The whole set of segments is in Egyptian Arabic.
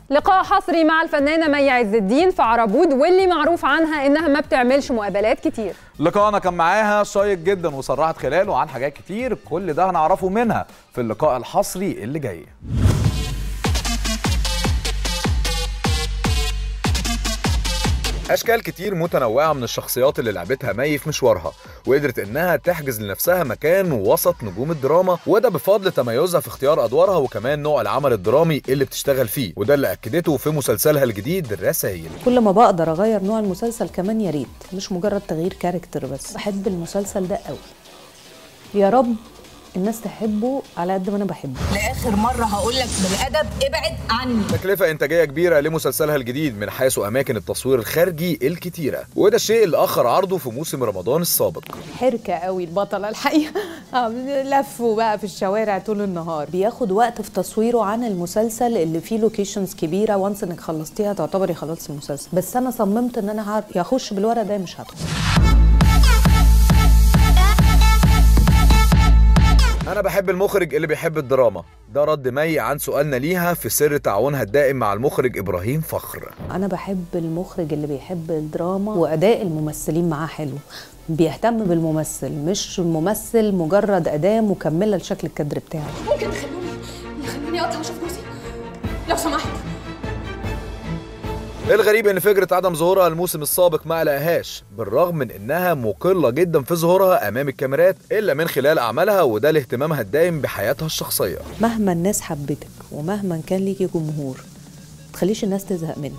لقاء حصري مع الفنانة مي عز الدين في عربود واللي معروف عنها إنها ما بتعملش مقابلات كتير لقاءنا كان معاها شيق جدا وصرحت خلاله عن حاجات كتير كل ده هنعرفه منها في اللقاء الحصري اللي جاي أشكال كتير متنوعة من الشخصيات اللي لعبتها مي في مشوارها وقدرت إنها تحجز لنفسها مكان وسط نجوم الدراما وده بفضل تميزها في اختيار أدوارها وكمان نوع العمل الدرامي اللي بتشتغل فيه وده اللي أكدته في مسلسلها الجديد الرسايل كل ما بقدر اغير نوع المسلسل كمان يا ريت مش مجرد تغيير كاركتر بس بحب المسلسل ده قوي يا رب الناس تحبه على قد ما انا بحبه لاخر مره هقول لك بالادب ابعد عني تكلفة إنتاجية كبيرة لمسلسلها الجديد من حيث أماكن التصوير الخارجي الكتيرة وده الشيء اللي أخر عرضه في موسم رمضان السابق حركه قوي البطله الحقيقه آه، لفوا بقى في الشوارع طول النهار بياخد وقت في تصويره عن المسلسل اللي فيه لوكيشنز كبيره وانس انك خلصتيها تعتبري خلصتي المسلسل بس انا صممت ان انا هعرف- يا اخش بالورق ده يا مش هدخل أنا بحب المخرج اللي بيحب الدراما ده رد مي عن سؤالنا ليها في سر تعاونها الدائم مع المخرج إبراهيم فخر انا بحب المخرج اللي بيحب الدراما واداء الممثلين معاه حلو بيهتم بالممثل مش الممثل مجرد اداه مكمله لشكل الكادر بتاعه ممكن تخلوني يخلوني اطلع اشوف جوزي لو سمحت الغريب ان فكره عدم ظهورها الموسم السابق ما قلقهاش بالرغم من انها مقله جدا في ظهورها امام الكاميرات الا من خلال اعمالها وده لاهتمامها الدائم بحياتها الشخصيه مهما الناس حبتك ومهما كان ليكي جمهور تخليش الناس تزهق منك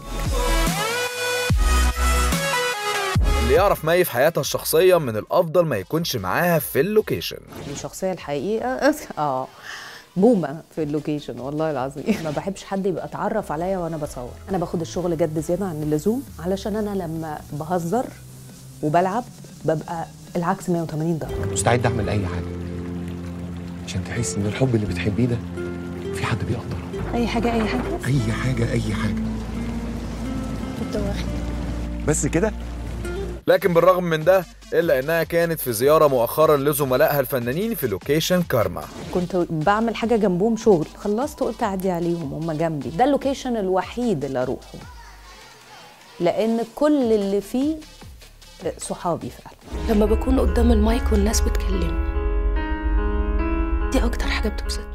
اللي يعرف مي في حياتها الشخصيه من الافضل ما يكونش معاها في اللوكيشن الشخصيه الحقيقه اه بومه في اللوكيشن والله العظيم ما بحبش حد يبقى اتعرف عليا وانا بصور انا باخد الشغل جد زياده عن اللزوم علشان انا لما بهزر وبلعب ببقى العكس 180 درجه مستعد اعمل اي حاجه عشان تحس ان الحب اللي بتحبيه ده في حد بيقدره اي حاجه اي حاجه اي حاجه اي حاجه انت واخد بس كده لكن بالرغم من ده الا انها كانت في زياره مؤخرا لزملائها الفنانين في لوكيشن كارما كنت بعمل حاجه جنبهم شغل خلصت قلت اعدي عليهم هم جنبي ده اللوكيشن الوحيد اللي اروحه لان كل اللي فيه صحابي فعلا لما بكون قدام المايك والناس بتكلمني دي اكتر حاجه بتبسطني